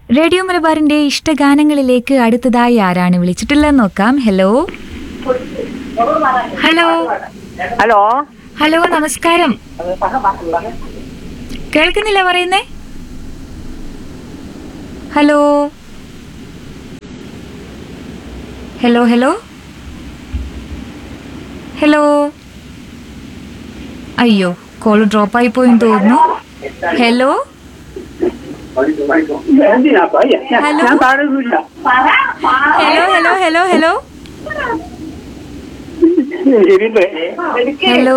Radio മലബാറിന്റെ ഇഷ്ടഗാനങ്ങളിലേക്ക് അടുത്തതായി ആരാണ് വിളിച്ചിട്ടുള്ളത് നോക്കാം ഹലോ ഹലോ ഹലോ ഹലോ നമസ്കാരം കേൾക്കുന്നില്ല പറയുന്നേ ഹലോ ഹലോ ഹലോ ഹലോ അയ്യോ കോൾ ഡ്രോപ്പ് ആയി പോയെന്ന് തോന്നുന്നു ഹലോ എന്തിനാ പയ്യ ഞാൻ- ഹലോ. ഞാൻ പാടുന്നില്ല hello hello hello hello Raveendran hello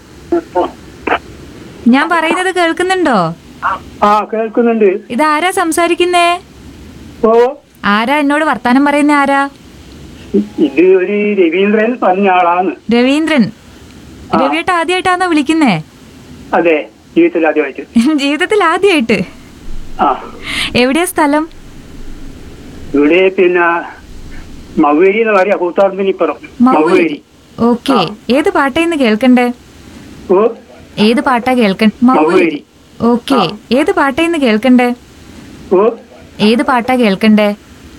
ഞാൻ പറയുന്നത് കേൾക്കുന്നുണ്ടോ ആ കേൾക്കുന്നുണ്ട് ഇതാരാ സംസാരിക്കുന്നേ ഓ ആരാ എന്നോട് വർത്താനം പറയുന്ന ആരാ ഇത് ഒരു രവീന്ദ്രൻ പറഞ്ഞ ആളാണ് രവീന്ദ്രൻ രവിയേട്ട ആദ്യമായിട്ടാണോ വിളിക്കുന്നേ അതെ ജീവിതത്തിൽ ആദ്യമായിട്ട് ജീവിതത്തിൽ ആദ്യമായിട്ട് ആ എവിടെയാ സ്ഥലം ഇവിടെ പിന്നെ മൗവേരി എന്ന് പറയാ കൂത്താർമ്പിനിപ്പുറം മൗവേരി ഓക്കെ ഏത് പാട്ടേന്ന് കേൾക്കണ്ടേ ഓ ഏത് പാട്ടാ കേൾക്കണ്ട മൗവേരി ഓക്കെ ഏത് പാട്ടേന്ന് കേൾക്കണ്ടേ ഓ ഏത് പാട്ടാ കേൾക്കണ്ടേ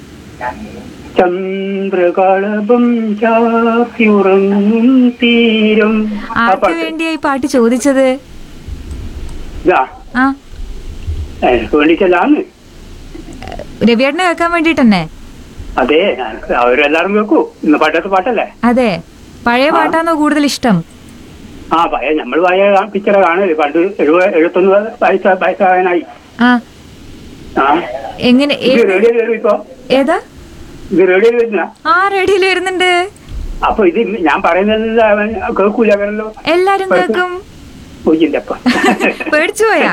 ചന്ദ്രകളഭം ചാത്തിയുറങ്ങും തീരം ആ ആർക്ക് പാട്ട് വേണ്ടിയാ ഈ പാട്ട് ചോദിച്ചത് ഇതാ ആ എനിക്ക് വേണ്ടിട്ടല്ലാന്ന് രവിയേട്ടനെ കേൾക്കാൻ വേണ്ടിട്ടന്നെ അതെ അവരെല്ലാരും കേൾക്കൂ ഇന്ന് പാട്ടത്തെ പാട്ടല്ലേ അതെ പഴയ പാട്ടാണോ കൂടുതൽ ഇഷ്ടം ആ പഴയ നമ്മൾ പഴയ പിക്ചർ കാണല് പണ്ട് എഴുപത് എഴുപത്തൊന്ന് വയസ്സ് വയസ്സാകാനായി ആ ആ എങ്ങനെ ഇത് ഏത്- റേഡിയോയിൽ വരും ഇപ്പൊ ഏതാ ഇത് റേഡിയോയിൽ വരുന്ന ആ റേഡിയോയിൽ വരുന്നുണ്ട് അപ്പൊ ഇത് ഞാൻ പറയുന്നത് അവൻ കേൾക്കൂല അവരല്ലോ എല്ലാരും കേൾക്കും പോയിന്റെ അപ്പൊ പേടിച്ചു പോയാ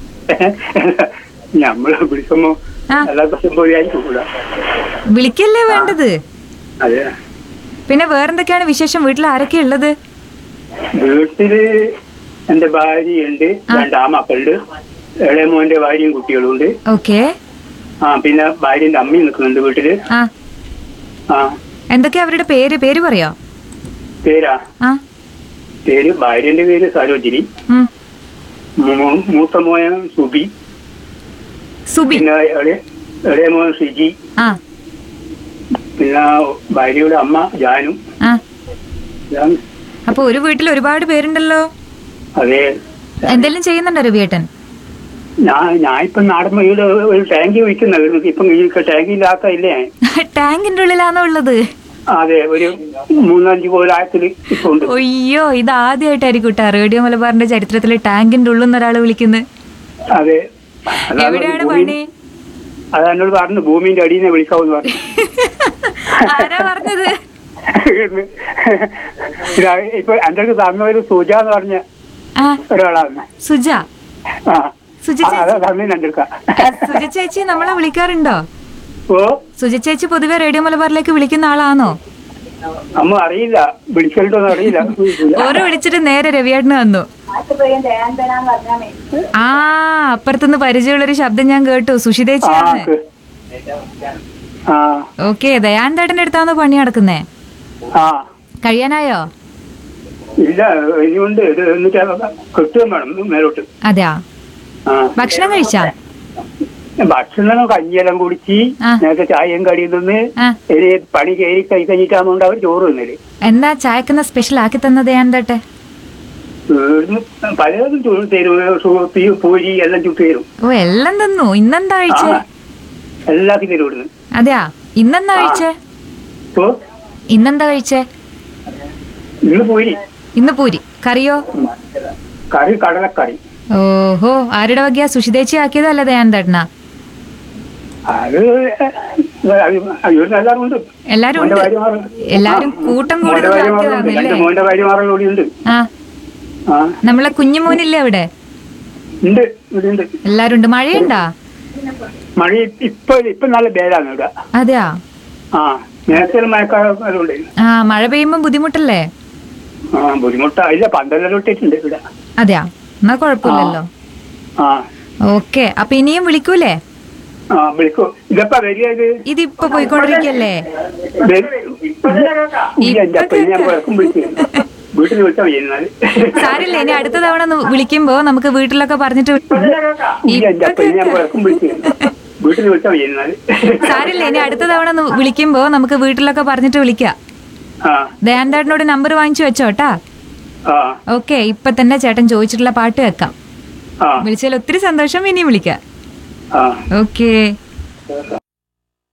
നമ്മള് വിളിക്കുമ്പോ ആ. എല്ലാ ദിവസം പോയി ആയിരിക്കൂല വിളിക്കല്ലേ വേണ്ടത് അതെ പിന്നെ വേറെന്തൊക്കെയാണ് വിശേഷം വീട്ടിൽ ആരൊക്കെ ഉള്ളത് വീട്ടില് എന്റെ ഭാര്യയുണ്ട് ആ. രണ്ട് ആമക്കളുണ്ട് ഇളയ മോന്റെ ഭാര്യയും കുട്ടികളും ഉണ്ട് ഓക്കെ ആ പിന്നെ ഭാര്യന്റെ അമ്മയും നിൽക്കുന്നുണ്ട് വീട്ടില് ആ ആ എന്തൊക്കെയാ അവരുടെ പേര് പേര് പറയോ പേരാ ആ പേര് ഭാര്യന്റെ പേര് സരോജിനി ഉം. മൂ- മൂത്ത മോൻ സുബി സുബി പിന്നെ ഇളയ ഇളയ മോൻ സിജി ആ പിന്നെ ഭാര്യയുടെ അമ്മ ജാനു ആ ഇതാണ്. അപ്പൊ ഒരു വീട്ടിൽ ഒരുപാട് പേരുണ്ടല്ലോ അതെ എന്തെങ്കിലും ചെയ്യുന്നുണ്ടോ രവിയേട്ടൻ ഞാൻ ഞാൻ ഇപ്പൊ നാടൻ വീട് ഒരു ടാങ്കി വയ്ക്കുന്നത് ഇപ്പം ഈ ടാങ്കി ഇല്ലാത്ത ഇല്ലേ ടാങ്കിന്റെ ഉള്ളിലാണോ ഉള്ളത് അതെ ഒരു മൂന്നഞ്ച് കോലായത്തില് ഇപ്പൊ ഉണ്ട് ഒയ്യോ ഇത് ആദ്യമായിട്ടായിരിക്കും കേട്ടോ റേഡിയോ മലബാറിന്റെ ചരിത്രത്തിൽ ടാങ്കിന്റെ ഉള്ളിൽ നിന്ന് ഒരാൾ വിളിക്കുന്നത് അതെ അതാണ് എവിടെയാണ് ഭൂമി- പണി അത് എന്നോട് പറഞ്ഞു ഭൂമിന്റെ അടിയിൽ നിന്ന് വിളിക്കാവെന്ന് പറഞ്ഞു ആരാ പറഞ്ഞത് ഇതാ, ഇപ്പൊ എന്റെ അടുത്ത് തന്നൊരു സുജ എന്ന് പറഞ്ഞ ആ ഒരാളാണ് സുജ ആ സുജ ആ, അതാ ചേച്ചി തന്നെ എന്റെ അടുക്ക സുജ ചേച്ചി നമ്മളെ വിളിക്കാറുണ്ടോ ഓ സുജ ചേച്ചി പൊതുവെ റേഡിയോ മലബാറിലേക്ക് വിളിക്കുന്ന ആളാണോ അമ്മ അറിയില്ല വിളിച്ചിട്ടൊന്നും അറിയില്ല ഓരോ വിളിച്ചിട്ട് നേരെ രവിയേട്ടന് വന്നു ആ അപ്പുറത്തുനിന്ന് പരിചയമുള്ളൊരു ശബ്ദം ഞാൻ കേട്ടു ആ സുഷിതേച്ചിയാണ് ക്ക്. ആ ഓക്കെ ദയാന്തേട്ടന്റെ അടുത്താണോ പണി നടക്കുന്നേ ആ കഴിയാനായോ ഇല്ല ഇനിയുണ്ട് ഇത് എന്നിട്ട് കിട്ടുകയും വേണം മേലോട്ട് അതെയാ ആ ഭക്ഷണം കഴിച്ചാ ഭക്ഷണം കഞ്ഞിയെല്ലാം കുടിച്ച് ആ. നേരത്തെ ചായയും കടിയും തിന്ന് ആ ഇനി പണി കയറി കൈ കഴിഞ്ഞിട്ടാകുകൊണ്ട് അവർ ചോറ് തിന്നല് എന്താ ചായക്കുന്ന സ്പെഷ്യൽ ആക്കി തന്നത് ദയാന്തേട്ടെ ഇവിടുന്ന് പലതും ചു- തരും സു- പി- പൂരി എല്ലാം ചുട്ട് തരും ഓ എല്ലാം തന്നു ഇന്നെന്താ ആ കഴിച്ചേ എല്ലാവർക്കും തരും ഇവിടുന്ന് അതെയാ ഇന്നെന്താ കഴിച്ചേ ഓ ഇന്നെന്താ കഴിച്ചേ ഇന്ന് പൂരി ഇന്ന് പൂരി കറിയോ ഉം. കറി കടലക്കറി ഓഹോ ആരുടെ വകയാ സുഷിതേച്ചി ആക്കിയതല്ല ദയാന്തേട്ടനാ അത് ഇവിടുന്ന് എല്ലാവരും ഉണ്ട് എല്ലാരും മോന്റെ ഉണ്ട് ഭാര്യമാരും എല്ലാരും ആ, കൂട്ടം മോന്റെ കൂടി ഭാര്യമാരുണ്ട് ആക്കിയതാണല്ലേ രണ്ട് മോന്റെ ഭാര്യമാരും കൂടി ഉണ്ട് ആ ആ നമ്മളെ കുഞ്ഞുമോനില്ലേ അവിടെ ഉണ്ട് ഇവിടെ ഉണ്ട് എല്ലാരും ഉണ്ട് മഴയുണ്ടാ മഴ ഇപ്പൊ ഇപ്പൊ നല്ല പേരാണ് ഇവിടെ അതെയാ ആ നേരത്തെ മഴക്കാലം ഉണ്ട് ആ മഴ പെയ്യുമ്പോ ബുദ്ധിമുട്ടല്ലേ ആ ബുദ്ധിമുട്ടായില്ല പന്തെല്ലാം ഇട്ടിട്ടുണ്ട് ഇവിടെ അതെയാ എന്നാ കുഴപ്പമില്ലല്ലോ ആ ഓക്കെ അപ്പൊ ഇനിയും വിളിക്കൂലേ ആ വിളിക്കൂ ഇതപ്പാ വരിക ഇത് ഇതിപ്പൊ പോയിക്കൊണ്ടിരിക്കല്ലേ വരി- ഇല്ല, എന്റെ അപ്പ ഞാൻ പോയപ്പം വിളിച്ചു വീട്ടിൽ വിളിച്ചാൽ മതി എന്നാല് സാരില്ല ഇനി അടുത്ത തവണ ഒന്ന് വിളിക്കുമ്പോ നമുക്ക് വീട്ടിലൊക്കെ പറഞ്ഞിട്ട് ഇല്ല എന്റെ അപ്പ ഞാൻ പോയപ്പം വിളിച്ചു വീട്ടിൽ വിളിച്ചാൽ മതി എന്നാല് സാരില്ല ഇനി അടുത്ത തവണ ഒന്ന് വിളിക്കുമ്പോ നമുക്ക് വീട്ടിലൊക്കെ പറഞ്ഞിട്ട് വിളിക്കാം ആ ദയാന്തേട്ടനോട് നമ്പർ വാങ്ങിച്ചു വെച്ചോട്ടാ ആ ഓക്കെ ഇപ്പൊ തന്നെ ചേട്ടൻ ചോദിച്ചിട്ടുള്ള പാട്ട് വെക്കാം ആ വിളിച്ചതിൽ ഒത്തിരി സന്തോഷം ഇനിയും വിളിക്കാം ആ ഓക്കേ